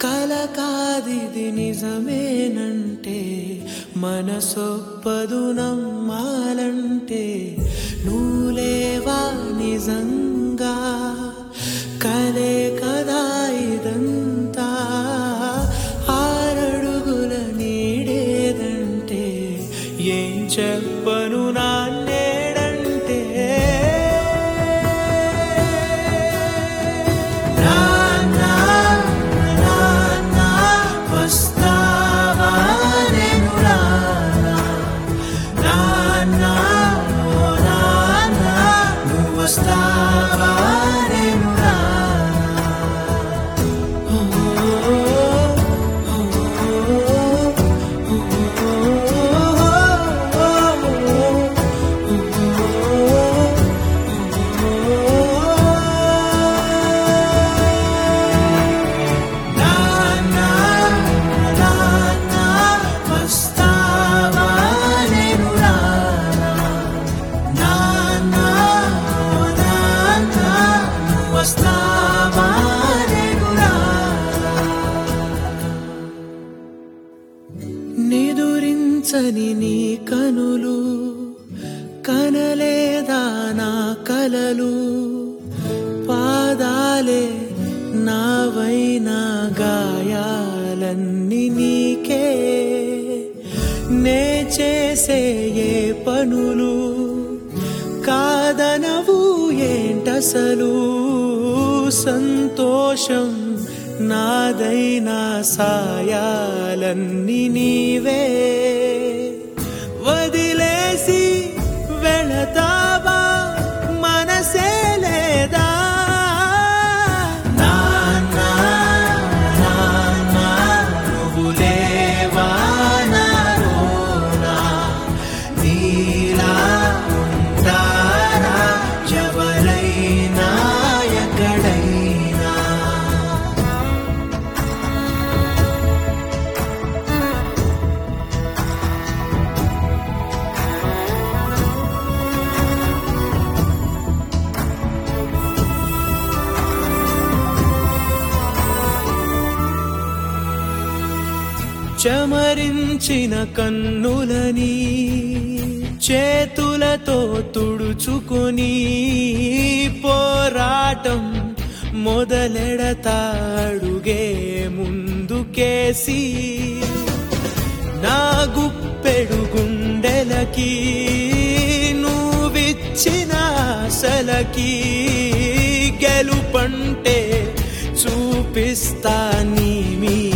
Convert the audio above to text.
కల కాదిది నిజమేనంటే మనసొప్పదు నమ్మాలంటే నువ్వులేవా నిజంగా కలే కదా ఇదంతా ఆరడుగుల నీడేదంటే ఏం చెప్పను నాన్నేడంటే నాన్నా నాన్నా వస్తావా నేను రానా నాన్నా ఓ నాన్నా నువ్వు వస్తావా నేను రానా ఓ ఓ నాన్నా నాన్నా వస్తావా నేను రానా నాన్నా ఓ నాన్నా నువ్వు వస్తావా నేను రానా నిదురించని నీ కనులు కనలేదా నా కలలు పాదాలే నావైనా గాయాలన్నీ నీకే నే చేసే ఏ పనులు కాదనవు ఏంటసలు సంతోషం నాదైనా సాయాలన్నీ నీవే వదిలేసి వెళతావా మనసే లేదా నాన్నా నాన్నా నువ్వు లేవా నాలోనా నీలా ఉంటారా ఎవరైనా ఎక్కడైనా చమరించిన కన్నులని చేతులతో తుడుచుకొని పోరాటం మొదలెడతాడుగే ముందుకేసి నా గుప్పెడు గుండెలకి నువ్విచ్చిన ఆశలకి గెలుపంటే చూపిస్తా నీ మీ